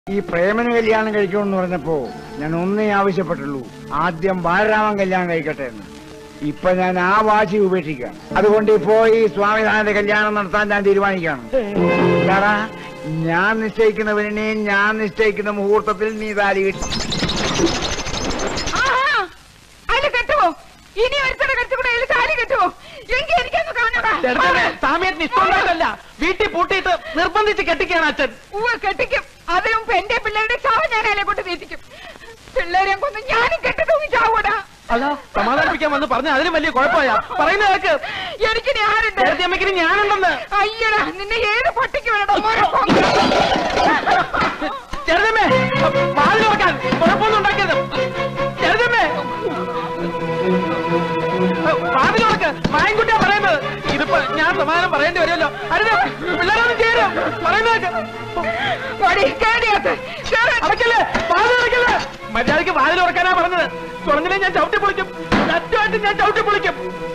ഈ പ്രേമന് കല്യാണം കഴിക്കണമെന്ന് പറഞ്ഞപ്പോ ഞാൻ ഒന്നേ ആവശ്യപ്പെട്ടുള്ളൂ ആദ്യം ബാലരാമൻ കല്യാണം കഴിക്കട്ടെ എന്ന് ഇപ്പൊ ഞാൻ ആ വാശി ഉപേക്ഷിക്കാം അതുകൊണ്ട് ഇപ്പോ ഈ സ്വാമിനാഥന്റെ കല്യാണം നടത്താൻ ഞാൻ തീരുമാനിക്കുകയാണ് എന്താടാ ഞാൻ നിശ്ചയിക്കുന്ന പെണ്ണിനെയും ഞാൻ നിശ്ചയിക്കുന്ന മുഹൂർത്തത്തിൽ നീ താലി കിട്ടി ആഹാ, അതില് കെട്ടുവോ ഇനി ഒരുത്തടെ കെട്ടുകൂടെ അതിൽ താലി കെട്ടുവോ എങ്കിൽ എനിക്കൊന്ന് കാണടാ സാമിയത്തിന് ഇഷ്ടമുണ്ടായിട്ടല്ല വീട്ടിൽ പൂട്ടിയിട്ട് നിർബന്ധിച്ച് കെട്ടിക്കാണ് അച്ഛൻ ഉവ്വ് കെട്ടിക്കും അതിലും ഇപ്പൊ എന്റെ പിള്ളേരുടെ ചാവ് ഞാൻ അതിലെ കൊണ്ട് തീറ്റിക്കും പിള്ളേരെ കൊന്ന് ഞാനും കെട്ടി തൂങ്ങി ചാവൂടാ അല്ല സമാധാനിപ്പിക്കാൻ വന്ന് പറഞ്ഞ അതിലും വലിയ കുഴപ്പമാ പറയുന്ന കേക്ക് എനിക്ക് ഇനി ആരുണ്ട് ചേർത്തിയമ്മയ്ക്ക് ഞാനുണ്ടെന്ന് അയ്യടാ നിന്നെ ഏത് പട്ടിക്ക് വേണം ചെറുതമ്മേ വാതിൽ തുറക്കാൻ കുഴപ്പമൊന്നും ഉണ്ടാക്കിയത് ചെറുതമ്മേ വാതിൽ തുറക്ക് മായൻകുട്ടിയാ പറയുന്നത് ഇതിപ്പോ ഞാൻ സമാധാനം പറയേണ്ടി വരുമല്ലോ അരുത് പിള്ളേരൊന്നും ചേരും പറയുന്നത് അടക്കല്ലേ വാതിൽ അടക്കല്ലേ മര്യാദക്ക് വാതിൽ തുറക്കാനാ പറഞ്ഞത് തുറന്നില്ലേ ഞാൻ ചവിട്ടി പൊളിക്കും സത്യമായിട്ട് ഞാൻ ചവിട്ടി പൊളിക്കും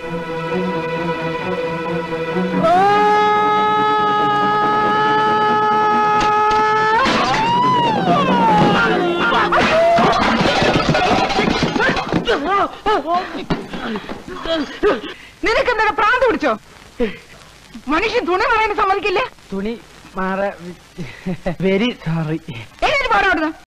നിനക്ക് എന്താ പ്രാന്ത് പിടിച്ചോ മനുഷ്യൻ തുണി പറയാൻ സമ്മതിക്കില്ലേ തുണി മാറ വെരി സോറി എന്നെ പോരാടുന്നു